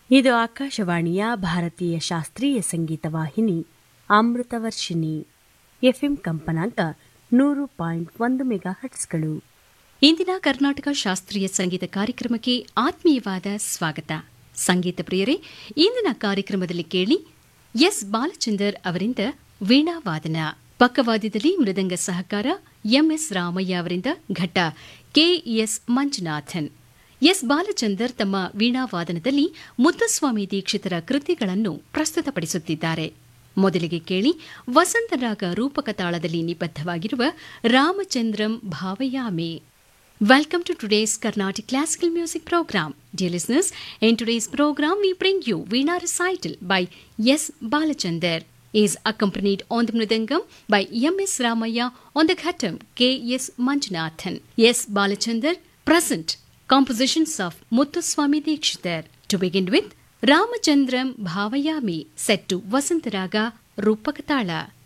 ಇದು ಆಕಾಶವಾಣಿಯ ಭಾರತೀಯ ಶಾಸ್ತ್ರೀಯ ಸಂಗೀತ ವಾಹಿನಿ ಅಮೃತವರ್ಷಿಣಿ ಎಫ್ಎಂ ಕಂಪನಾಂಕ ನೂರು ಪಾಯಿಂಟ್ ಒಂದು ಮೆಗಾ ಹಟ್ಸ್ಗಳು ಇಂದಿನ ಕರ್ನಾಟಕ ಶಾಸ್ತ್ರೀಯ ಸಂಗೀತ ಕಾರ್ಯಕ್ರಮಕ್ಕೆ ಆತ್ಮೀಯವಾದ ಸ್ವಾಗತ ಸಂಗೀತ ಪ್ರಿಯರೇ ಇಂದಿನ ಕಾರ್ಯಕ್ರಮದಲ್ಲಿ ಕೇಳಿ ಎಸ್ ಬಾಲಚಂದರ್ ಅವರಿಂದ ವೀಣಾವಾದನ ಪಕ್ಕವಾದ್ಯದಲ್ಲಿ ಮೃದಂಗ ಸಹಕಾರ ಎಂಎಸ್ ರಾಮಯ್ಯ ಅವರಿಂದ ಘಟ್ಟ ಕೆಎಸ್ ಮಂಜುನಾಥನ್ ಎಸ್ ಬಾಲಚಂದರ್ ತಮ್ಮ ವೀಣಾವಾದನದಲ್ಲಿ ಮುತ್ತಸ್ವಾಮಿ ದೀಕ್ಷಿತರ ಕೃತಿಗಳನ್ನು ಪ್ರಸ್ತುತಪಡಿಸುತ್ತಿದ್ದಾರೆ ಮೊದಲಿಗೆ ಕೇಳಿ ವಸಂತರಾಗ ರೂಪಕ ತಾಳದಲ್ಲಿ ನಿಬದ್ಧವಾಗಿರುವ ರಾಮಚಂದ್ರಂ ಭಾವಯಾಮೆ Welcome to today's Carnatic Classical Music Program. Dear listeners, in today's program we bring you Veena recital by S. Balachandar. He is accompanied on the Mridangam by M.S. Ramaya on the Ghatam K.S. Manjunathan. S. Balachandar present compositions of Muthuswami Dikshitar. To begin with, Ramachandram Bhavayami set to Vasantaraga Rupakatala.